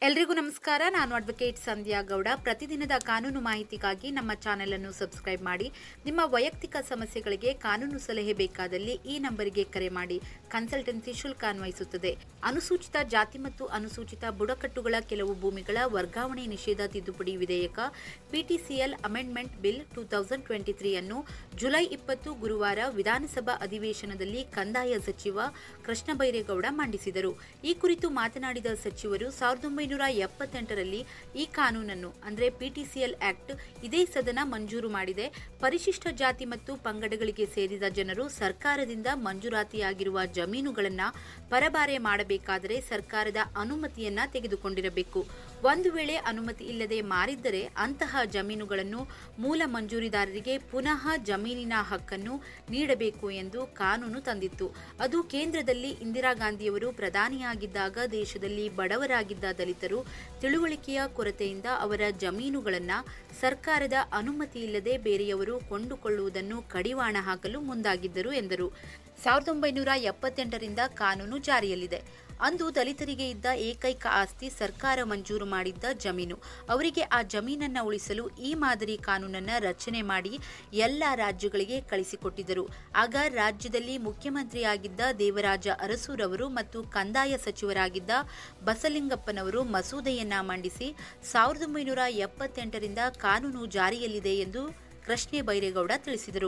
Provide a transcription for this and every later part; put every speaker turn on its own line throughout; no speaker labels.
ಎಲ್ರಿಗೂ ನಮಸ್ಕಾರ ನಾನು ಅಡ್ವೊಕೇಟ್ ಸಂಧ್ಯಾ ಗೌಡ ಪ್ರತಿದಿನದ ಕಾನೂನು ಮಾಹಿತಿಗಾಗಿ ನಮ್ಮ ಚಾನೆಲ್ ಅನ್ನು ಸಬ್ಸ್ಕ್ರೈಬ್ ಮಾಡಿ ನಿಮ್ಮ ವೈಯಕ್ತಿಕ ಸಮಸ್ಯೆಗಳಿಗೆ ಕಾನೂನು ಸಲಹೆ ಬೇಕಾದಲ್ಲಿ ಈ ನಂಬರಿಗೆ ಕರೆ ಮಾಡಿ ಕನ್ಸಲ್ಟೆನ್ಸಿ ಶುಲ್ಕ ಅನ್ವಯಿಸುತ್ತದೆ ಅನುಸೂಚಿತ ಜಾತಿ ಮತ್ತು ಅನುಸೂಚಿತ ಬುಡಕಟ್ಟುಗಳ ಕೆಲವು ಭೂಮಿಗಳ ವರ್ಗಾವಣೆ ನಿಷೇಧ ತಿದ್ದುಪಡಿ ವಿಧೇಯಕ PTCL amendment bill two thousand twenty three ಅನ್ನು ಜುಲೈ ಇಪ್ಪತ್ತು ಗುರುವಾರ ವಿಧಾನಸಭಾ ಅಧಿವೇಶನದಲ್ಲಿ ಕಂದಾಯ ಸಚಿವ ಕೃಷ್ಣ ಬೈರೇಗೌಡ ಮಂಡಿಸಿದರು ಈ ಕುರಿತು ಮಾತನಾಡಿದ ಸಚಿವರು ಸಾವಿರದ ಒಂಬೈನೂರ ಎಪ್ಪತ್ತೆಂಟರಲ್ಲಿ ಈ ಕಾನೂನನ್ನು ಅಂದರೆ ಪಿಟಿಸಿಎಲ್ ಆಕ್ಟ್ ಇದೇ ಸದನ ಮಂಜೂರು ಮಾಡಿದೆ ಪರಿಶಿಷ್ಟ ಜಾತಿ ಮತ್ತು ಪಂಗಡಗಳಿಗೆ ಸೇರಿದ ಜನರು ಸರ್ಕಾರದಿಂದ ಮಂಜೂರಾತಿಯಾಗಿರುವ ಜಮೀನುಗಳನ್ನು ಪರಬಾರೆ ಮಾಡಬೇಕಾದರೆ ಸರ್ಕಾರದ ಅನುಮತಿಯನ್ನ ತೆಗೆದುಕೊಂಡಿರಬೇಕು ಒಂದು ವೇಳೆ ಅನುಮತಿ ಇಲ್ಲದೆ ಮಾರಿದ್ದರೆ ಅಂತಹ ಜಮೀನುಗಳನ್ನು ಮೂಲ ಮಂಜೂರಿದಾರರಿಗೆ ಪುನಃ ಜಮೀನಿನ ಹಕ್ಕನ್ನು ನೀಡಬೇಕು ಎಂದು ಕಾನೂನು ತಂದಿತ್ತು ಅದು ಕೇಂದ್ರದಲ್ಲಿ ಇಂದಿರಾ ಗಾಂಧಿಯವರು ಪ್ರಧಾನಿಯಾಗಿದ್ದಾಗ ದೇಶದಲ್ಲಿ ಬಡವರಾಗಿದ್ದ ದಲಿತರು ತಿಳುವಳಿಕೆಯ ಕೊರತೆಯಿಂದ ಅವರ ಜಮೀನುಗಳನ್ನು ಸರ್ಕಾರದ ಅನುಮತಿ ಇಲ್ಲದೆ ಬೇರೆಯವರು ಕೊಂಡುಕೊಳ್ಳುವುದನ್ನು ಕಡಿವಾಣ ಹಾಕಲು ಮುಂದಾಗಿದ್ದರು ಎಂದರು ಸಾವಿರದ ಒಂಬೈನೂರ ಎಪ್ಪತ್ತೆಂಟರಿಂದ ಕಾನೂನು ಜಾರಿಯಲ್ಲಿದೆ ಅಂದು ದಲಿತರಿಗೆ ಇದ್ದ ಏಕೈಕ ಆಸ್ತಿ ಸರ್ಕಾರ ಮಂಜೂರು ಮಾಡಿದ್ದ ಜಮೀನು ಅವರಿಗೆ ಆ ಜಮೀನನ್ನ ಉಳಿಸಲು ಈ ಮಾದರಿ ಕಾನೂನನ್ನ ರಚನೆ ಮಾಡಿ ಎಲ್ಲ ರಾಜ್ಯಗಳಿಗೆ ಕಳಿಸಿಕೊಟ್ಟಿದ್ದರು ಆಗ ರಾಜ್ಯದಲ್ಲಿ ಮುಖ್ಯಮಂತ್ರಿಯಾಗಿದ್ದ ದೇವರಾಜ ಅರಸೂರವರು ಮತ್ತು ಕಂದಾಯ ಸಚಿವರಾಗಿದ್ದ ಬಸಲಿಂಗಪ್ಪನವರು ಮಸೂದೆಯನ್ನ ಮಂಡಿಸಿ ಸಾವಿರದ ಒಂಬೈನೂರ ಎಪ್ಪತ್ತೆಂಟರಿಂದ ಕಾನೂನು ಜಾರಿಯಲ್ಲಿದೆ ಎಂದು ಕೃಷ್ಣೆ ಬೈರೇಗೌಡ ತಿಳಿಸಿದರು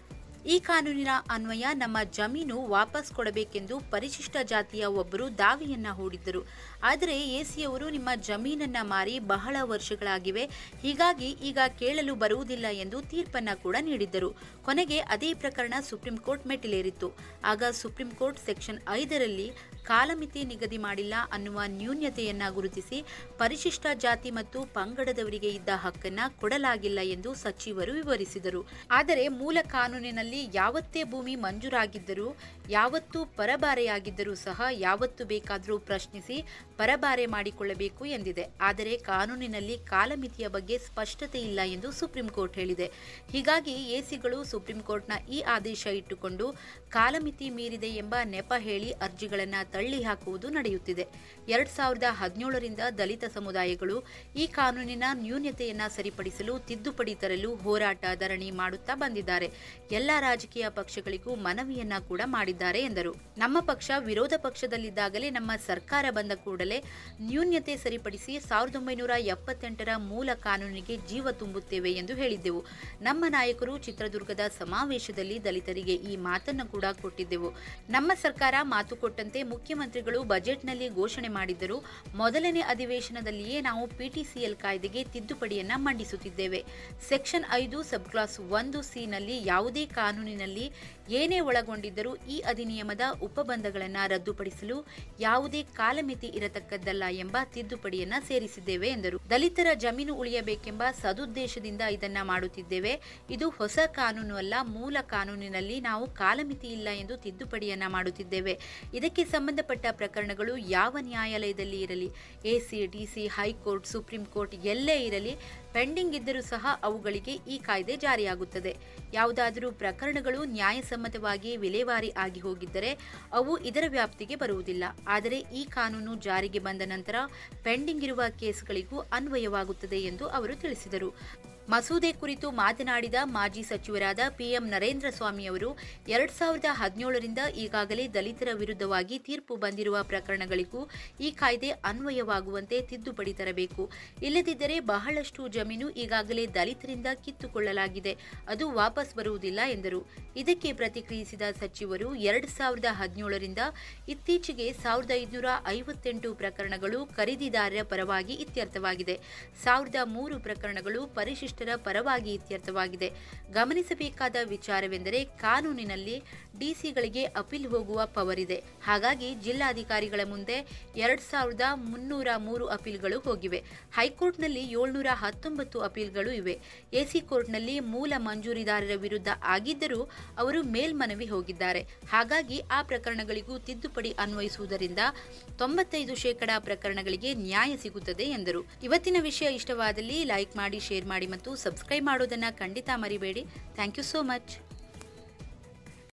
ಈ ಕಾನೂನಿನ ಅನ್ವಯ ನಮ್ಮ ಜಮೀನು ವಾಪಸ್ ಕೊಡಬೇಕೆಂದು ಪರಿಶಿಷ್ಟ ಜಾತಿಯ ಒಬ್ಬರು ದಾವೆಯನ್ನ ಹೂಡಿದ್ದರು ಆದರೆ ಎಸಿಯವರು ನಿಮ್ಮ ಜಮೀನನ್ನ ಮಾರಿ ಬಹಳ ವರ್ಷಗಳಾಗಿವೆ ಹೀಗಾಗಿ ಈಗ ಕೇಳಲು ಬರುವುದಿಲ್ಲ ಎಂದು ತೀರ್ಪನ್ನ ಕೂಡ ನೀಡಿದ್ದರು ಕೊನೆಗೆ ಅದೇ ಪ್ರಕರಣ ಸುಪ್ರೀಂ ಕೋರ್ಟ್ ಮೆಟ್ಟಿಲೇರಿತ್ತು ಆಗ ಸುಪ್ರೀಂ ಕೋರ್ಟ್ ಸೆಕ್ಷನ್ ಐದರಲ್ಲಿ ಕಾಲಮಿತಿ ನಿಗದಿ ಮಾಡಿಲ್ಲ ಅನ್ನುವ ನ್ಯೂನ್ಯತೆಯನ್ನ ಗುರುತಿಸಿ ಪರಿಶಿಷ್ಟ ಜಾತಿ ಮತ್ತು ಪಂಗಡದವರಿಗೆ ಇದ್ದ ಹಕ್ಕನ್ನ ಕೊಡಲಾಗಿಲ್ಲ ಎಂದು ಸಚಿವರು ವಿವರಿಸಿದರು ಆದರೆ ಮೂಲ ಕಾನೂನಿನಲ್ಲಿ ಯಾವತ್ತೇ ಭೂಮಿ ಮಂಜೂರಾಗಿದ್ದರೂ ಯಾವತ್ತೂ ಪರಬಾರೆಯಾಗಿದ್ದರೂ ಸಹ ಯಾವತ್ತು ಬೇಕಾದರೂ ಪ್ರಶ್ನಿಸಿ ಪರಬಾರೆ ಮಾಡಿಕೊಳ್ಳಬೇಕು ಎಂದಿದೆ ಆದರೆ ಕಾನೂನಿನಲ್ಲಿ ಕಾಲಮಿತಿಯ ಬಗ್ಗೆ ಸ್ಪಷ್ಟತೆ ಇಲ್ಲ ಎಂದು ಸುಪ್ರೀಂ ಕೋರ್ಟ್ ಹೇಳಿದೆ ಹೀಗಾಗಿ ಎಸಿಗಳು ಸುಪ್ರೀಂ ಕೋರ್ಟ್ನ ಈ ಆದೇಶ ಇಟ್ಟುಕೊಂಡು ಕಾಲಮಿತಿ ಮೀರಿದೆ ಎಂಬ ನೆಪ ಹೇಳಿ ಅರ್ಜಿಗಳನ್ನು ತಳ್ಳಿ ಹಾಕುವುದು ನಡೆಯುತ್ತಿದೆ ಎರಡ್ ಸಾವಿರದ ಹದಿನೇಳರಿಂದ ದಲಿತ ಸಮುದಾಯಗಳು ಈ ಕಾನೂನಿನ ನ್ಯೂನ್ಯತೆಯನ್ನ ಸರಿಪಡಿಸಲು ತಿದ್ದುಪಡಿ ತರಲು ಹೋರಾಟ ಧರಣಿ ಮಾಡುತ್ತಾ ಬಂದಿದ್ದಾರೆ ಎಲ್ಲ ರಾಜಕೀಯ ಪಕ್ಷಗಳಿಗೂ ಮನವಿಯನ್ನ ಕೂಡ ಮಾಡಿದ್ದಾರೆ ಎಂದರು ನಮ್ಮ ಪಕ್ಷ ವಿರೋಧ ಪಕ್ಷದಲ್ಲಿದ್ದಾಗಲೇ ನಮ್ಮ ಸರ್ಕಾರ ಬಂದ ಕೂಡಲೇ ನ್ಯೂನ್ಯತೆ ಸರಿಪಡಿಸಿ ಸಾವಿರದ ಒಂಬೈನೂರ ಎಪ್ಪತ್ತೆಂಟರ ಮೂಲ ಕಾನೂನಿಗೆ ಜೀವ ತುಂಬುತ್ತೇವೆ ಎಂದು ಹೇಳಿದ್ದೆವು ನಮ್ಮ ನಾಯಕರು ಚಿತ್ರದುರ್ಗದ ಸಮಾವೇಶದಲ್ಲಿ ದಲಿತರಿಗೆ ಈ ಮಾತನ್ನು ಕೂಡ ಕೊಟ್ಟಿದ್ದೆವು ನಮ್ಮ ಸರ್ಕಾರ ಮಾತು ಕೊಟ್ಟಂತೆ ಮುಖ್ಯಮಂತ್ರಿಗಳು ಬಜೆಟ್ನಲ್ಲಿ ಘೋಷಣೆ ಮಾಡಿದ್ದರು ಮೊದಲನೇ ಅಧಿವೇಶನದಲ್ಲಿಯೇ ನಾವು ಪಿಟಿಸಿಎಲ್ ಕಾಯ್ದೆಗೆ ತಿದ್ದುಪಡಿಯನ್ನ ಮಂಡಿಸುತ್ತಿದ್ದೇವೆ ಸೆಕ್ಷನ್ ಐದು ಸಬ್ ಕ್ಲಾಸ್ ಒಂದು ಸಿನಲ್ಲಿ ಯಾವುದೇ ಕಾನೂನಿನಲ್ಲಿ ಏನೇ ಒಳಗೊಂಡಿದ್ದರೂ ಈ ಅಧಿನಿಯಮದ ಉಪಬಂಧಗಳನ್ನು ರದ್ದುಪಡಿಸಲು ಯಾವುದೇ ಕಾಲಮಿತಿ ಇರತಕ್ಕದ್ದಲ್ಲ ಎಂಬ ತಿದ್ದುಪಡಿಯನ್ನ ಸೇರಿಸಿದ್ದೇವೆ ಎಂದರು ದಲಿತರ ಜಮೀನು ಉಳಿಯಬೇಕೆಂಬ ಸದುದ್ದೇಶದಿಂದ ಇದನ್ನ ಮಾಡುತ್ತಿದ್ದೇವೆ ಇದು ಹೊಸ ಕಾನೂನು ಅಲ್ಲ ಮೂಲ ಕಾನೂನಿನಲ್ಲಿ ನಾವು ಕಾಲಮಿತಿ ಇಲ್ಲ ಎಂದು ತಿದ್ದುಪಡಿಯನ್ನ ಮಾಡುತ್ತಿದ್ದೇವೆ ಇದಕ್ಕೆ ಸಂಬಂಧಪಟ್ಟ ಪ್ರಕರಣಗಳು ಯಾವ ನ್ಯಾಯಾಲಯದಲ್ಲಿ ಇರಲಿ AC DC high court supreme court ಎಲ್ಲೇ ಇರಲಿ ಪೆಂಡಿಂಗ್ ಇದ್ದರೂ ಸಹ ಅವುಗಳಿಗೆ ಈ ಕಾಯ್ದೆ ಜಾರಿಯಾಗುತ್ತದೆ ಯಾವುದಾದರೂ ಪ್ರಕರಣಗಳು ನ್ಯಾಯಸಮ್ಮತವಾಗಿ ವಿಲೇವಾರಿ ಆಗಿ ಹೋಗಿದ್ದರೆ ಅವು ಇದರ ವ್ಯಾಪ್ತಿಗೆ ಬರುವುದಿಲ್ಲ ಆದರೆ ಈ ಕಾನೂನು ಜಾರಿಗೆ ಬಂದ ನಂತರ ಪೆಂಡಿಂಗ್ ಇರುವ ಕೇಸ್ಗಳಿಗೂ ಅನ್ವಯವಾಗುತ್ತದೆ ಎಂದು ಅವರು ತಿಳಿಸಿದರು ಮಸೂದೆ ಕುರಿತು ಮಾತನಾಡಿದ ಮಾಜಿ ಸಚಿವರಾದ ಪಿಎಂ ನರೇಂದ್ರ ಸ್ವಾಮಿ ಅವರು ಎರಡ್ ಸಾವಿರದ ಹದಿನೇಳರಿಂದ ಈಗಾಗಲೇ ದಲಿತರ ವಿರುದ್ಧವಾಗಿ ತೀರ್ಪು ಬಂದಿರುವ ಪ್ರಕರಣಗಳಿಗೂ ಈ ಕಾಯ್ದೆ ಅನ್ವಯವಾಗುವಂತೆ ತಿದ್ದುಪಡಿ ತರಬೇಕು ಇಲ್ಲದಿದ್ದರೆ ಬಹಳಷ್ಟು ಜಮೀನು ಈಗಾಗಲೇ ದಲಿತರಿಂದ ಕಿತ್ತುಕೊಳ್ಳಲಾಗಿದೆ ಅದು ವಾಪಸ್ ಬರುವುದಿಲ್ಲ ಎಂದರು ಇದಕ್ಕೆ ಪ್ರತಿಕ್ರಿಯಿಸಿದ ಸಚಿವರು ಎರಡ್ ಸಾವಿರದ ಹದಿನೇಳರಿಂದ ಇತ್ತೀಚೆಗೆ ಸಾವಿರದ ಐದುನೂರ ಐವತ್ತೆಂಟು ಪ್ರಕರಣಗಳು ಖರೀದಿದಾರರ ಪರವಾಗಿ ಇತ್ಯರ್ಥವಾಗಿದೆ ಸಾವಿರದ ಮೂರು ಪ್ರಕರಣಗಳು ಪರಿಶಿಷ್ಟ ಪರವಾಗಿ ಇತ್ಯರ್ಥವಾಗಿದೆ ಗಮನಿಸಬೇಕಾದ ವಿಚಾರವೆಂದರೆ ಕಾನೂನಿನಲ್ಲಿ ಡಿಸಿಗಳಿಗೆ ಅಪೀಲ್ ಹೋಗುವ ಪವರ್ ಇದೆ ಹಾಗಾಗಿ ಜಿಲ್ಲಾಧಿಕಾರಿಗಳ ಮುಂದೆ ಎರಡ್ ಸಾವಿರದ ಮುನ್ನೂರ ಮೂರು ಅಪೀಲ್ಗಳು ಹೋಗಿವೆ ಹೈಕೋರ್ಟ್ನಲ್ಲಿ ಏಳ್ನೂರ ಹತ್ತೊಂಬತ್ತು ಅಪೀಲ್ಗಳು ಇವೆ ಎಸಿ ಕೋರ್ಟ್ನಲ್ಲಿ ಮೂಲ ಮಂಜೂರಿದಾರರ ವಿರುದ್ಧ ಆಗಿದ್ದರೂ ಅವರು ಮೇಲ್ಮನವಿ ಹೋಗಿದ್ದಾರೆ ಹಾಗಾಗಿ ಆ ಪ್ರಕರಣಗಳಿಗೂ ತಿದ್ದುಪಡಿ ಅನ್ವಯಿಸುವುದರಿಂದ ತೊಂಬತ್ತೈದು ಶೇಕಡ ಪ್ರಕರಣಗಳಿಗೆ ನ್ಯಾಯ ಸಿಗುತ್ತದೆ ಎಂದರು ಇವತ್ತಿನ ವಿಷಯ ಇಷ್ಟವಾದಲ್ಲಿ ಲೈಕ್ ಮಾಡಿ ಶೇರ್ ಮಾಡಿ ಮತ್ತು ಸಬ್ಸ್ಕ್ರೈಬ್ ಮಾಡೋದನ್ನ ಖಂಡಿತ ಮರಿಬೇಡಿ ಥ್ಯಾಂಕ್ ಯು ಸೋ ಮಚ್